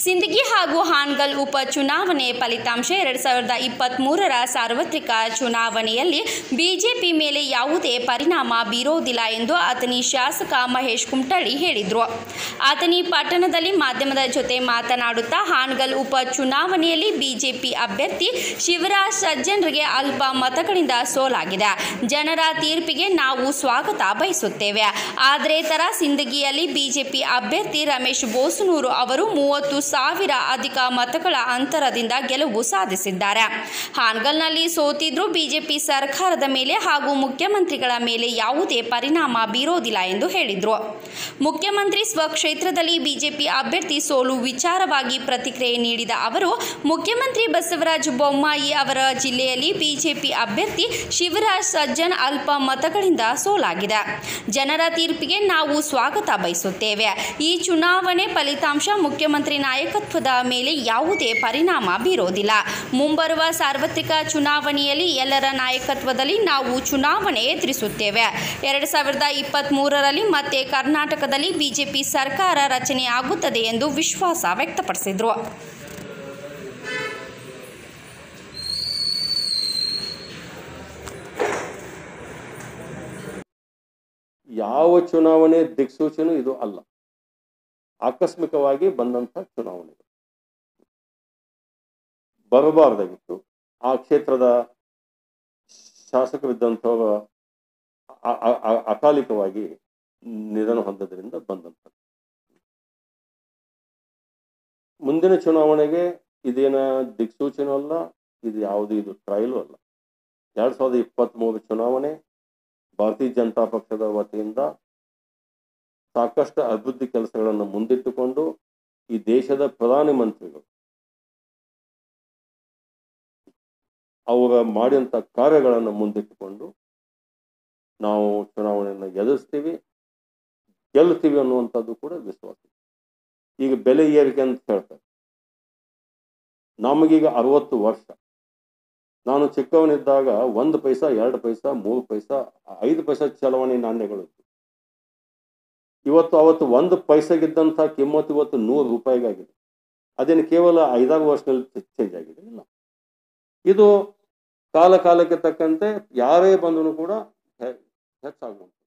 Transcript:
ಸಿಂದಗಿ ಹಾಗೂ ಹಾನ್ಗಲ್ ಉಪ ಚುನಾವಣೆ ಫಲಿತಾಂಶ ಎರಡು ಸಾವಿರದ ಇಪ್ಪತ್ತ್ಮೂರರ ಸಾರ್ವತ್ರಿಕ ಚುನಾವಣೆಯಲ್ಲಿ ಬಿಜೆಪಿ ಮೇಲೆ ಯಾವುದೇ ಪರಿಣಾಮ ಬೀರೋದಿಲ್ಲ ಎಂದು ಆತನಿ ಶಾಸಕ ಮಹೇಶ್ ಕುಮಟಳ್ಳಿ ಹೇಳಿದರು ಆತನಿ ಪಟ್ಟಣದಲ್ಲಿ ಮಾಧ್ಯಮದ ಜೊತೆ ಮಾತನಾಡುತ್ತಾ ಹಾನ್ಗಲ್ ಉಪ ಚುನಾವಣೆಯಲ್ಲಿ ಬಿಜೆಪಿ ಅಭ್ಯರ್ಥಿ ಶಿವರಾಜ್ ಸಜ್ಜನರಿಗೆ ಅಲ್ಪ ಮತಗಳಿಂದ ಸೋಲಾಗಿದೆ ಜನರ ತೀರ್ಪಿಗೆ ನಾವು ಸ್ವಾಗತ ಬಯಸುತ್ತೇವೆ ಆದರೆ ತರ ಸಿಂದಗಿಯಲ್ಲಿ ಬಿಜೆಪಿ ಅಭ್ಯರ್ಥಿ ರಮೇಶ್ ಬೋಸನೂರು ಅವರು ಮೂವತ್ತು ಸಾವಿರ ಅಧಿಕ ಮತಗಳ ಅಂತರದಿಂದ ಗೆಲುವು ಸಾಧಿಸಿದ್ದಾರೆ ಹಾನ್ಗಲ್ನಲ್ಲಿ ಸೋತಿದ್ರೂ ಬಿಜೆಪಿ ಸರ್ಕಾರದ ಮೇಲೆ ಹಾಗೂ ಮುಖ್ಯಮಂತ್ರಿಗಳ ಮೇಲೆ ಯಾವುದೇ ಪರಿಣಾಮ ಬೀರೋದಿಲ್ಲ ಎಂದು ಹೇಳಿದರು ಮುಖ್ಯಮಂತ್ರಿ ಸ್ವಕ್ಷೇತ್ರದಲ್ಲಿ ಬಿಜೆಪಿ ಅಭ್ಯರ್ಥಿ ಸೋಲು ವಿಚಾರವಾಗಿ ಪ್ರತಿಕ್ರಿಯೆ ನೀಡಿದ ಅವರು ಮುಖ್ಯಮಂತ್ರಿ ಬಸವರಾಜ ಬೊಮ್ಮಾಯಿ ಅವರ ಜಿಲ್ಲೆಯಲ್ಲಿ ಬಿಜೆಪಿ ಅಭ್ಯರ್ಥಿ ಶಿವರಾಜ್ ಸಜ್ಜನ್ ಅಲ್ಪ ಮತಗಳಿಂದ ಸೋಲಾಗಿದೆ ಜನರ ತೀರ್ಪಿಗೆ ನಾವು ಸ್ವಾಗತ ಬಯಸುತ್ತೇವೆ ಈ ಚುನಾವಣೆ ಫಲಿತಾಂಶ ಮುಖ್ಯಮಂತ್ರಿ ನಾಯಕತ್ವದ ಮೇಲೆ ಯಾವುದೇ ಪರಿಣಾಮ ಬೀರೋದಿಲ್ಲ ಮುಂಬರುವ ಸಾರ್ವತ್ರಿಕ ಚುನಾವಣೆಯಲ್ಲಿ ಎಲ್ಲರ ನಾಯಕತ್ವದಲ್ಲಿ ನಾವು ಚುನಾವಣೆ ಎದುರಿಸುತ್ತೇವೆ ಎರಡು ಸಾವಿರದ ಇಪ್ಪತ್ತ್ಮೂರರಲ್ಲಿ ಮತ್ತೆ ಕರ್ನಾಟಕದಲ್ಲಿ ಬಿಜೆಪಿ ಸರ್ಕಾರ ರಚನೆ ಆಗುತ್ತದೆ ಎಂದು ವಿಶ್ವಾಸ ವ್ಯಕ್ತಪಡಿಸಿದರು ಯಾವ ಚುನಾವಣೆ ದಿಕ್ಸೂಚನೆ ಇದು ಅಲ್ಲ ಆಕಸ್ಮಿಕವಾಗಿ ಬಂದಂಥ ಚುನಾವಣೆ ಬರಬಾರ್ದಾಗಿತ್ತು ಆ ಕ್ಷೇತ್ರದ ಶಾಸಕರಿದ್ದಂಥವ ಅ- ಅ- ಅ- ಅಕಾಲಿಕವಾಗಿ ನಿಧನ ಹೊಂದದ್ರಿಂದ ಬಂದಂಥ ಮುಂದಿನ ಚುನಾವಣೆಗೆ ಇದೇನ ದಿಕ್ಸೂಚನೆ ಅಲ್ಲ ಇದು ಯಾವುದು ಇದು ಟ್ರಯಲು ಅಲ್ಲ ಎರಡ್ ಸಾವಿರದ ಇಪ್ಪತ್ತ್ಮೂರು ಚುನಾವಣೆ ಭಾರತೀಯ ಜನತಾ ಪಕ್ಷದ ವತಿಯಿಂದ ಸಾಕಷ್ಟು ಅಭಿವೃದ್ಧಿ ಕೆಲಸಗಳನ್ನು ಮುಂದಿಟ್ಟುಕೊಂಡು ಈ ದೇಶದ ಪ್ರಧಾನಿ ಮಂತ್ರಿಗಳು ಅವರ ಮಾಡಿದಂಥ ಕಾರ್ಯಗಳನ್ನು ಮುಂದಿಟ್ಟುಕೊಂಡು ನಾವು ಚುನಾವಣೆಯನ್ನು ಎದುರಿಸ್ತೀವಿ ಗೆಲ್ತೀವಿ ಅನ್ನುವಂಥದ್ದು ಕೂಡ ವಿಶ್ವಾಸ ಇದೆ. ಈಗ ಬೆಲೆ ಏರಿಕೆ ಅಂತ ಹೇಳ್ತಾರೆ ನಮಗೀಗ ಅರವತ್ತು ವರ್ಷ ನಾನು ಚಿಕ್ಕವನಿದ್ದಾಗ ಒಂದು ಪೈಸಾ ಎರಡು ಪೈಸಾ ಮೂರು ಪೈಸಾ ಐದು ಪೈಸಾ ಚಲಾವಣೆ ನಾಣ್ಯಗಳು ಇತ್ತು. ಇವತ್ತು ಅವತ್ತು ಒಂದು ಪೈಸೆಗಿದ್ದಂಥ ಕಿಮ್ಮತ್ತು ಇವತ್ತು ನೂರು ರೂಪಾಯಿಗಾಗಿದೆ ಅದೇನು ಕೇವಲ ಐದಾರು ವರ್ಷದಲ್ಲಿ ಚೇಂಜ್ ಆಗಿದೆ ಇಲ್ಲ ಇದು ಕಾಲ ಕಾಲಕ್ಕೆ ತಕ್ಕಂತೆ ಯಾರೇ ಬಂದರೂ ಕೂಡ ಹೆ- ಹೆಚ್ಚಾಗುವಂಥ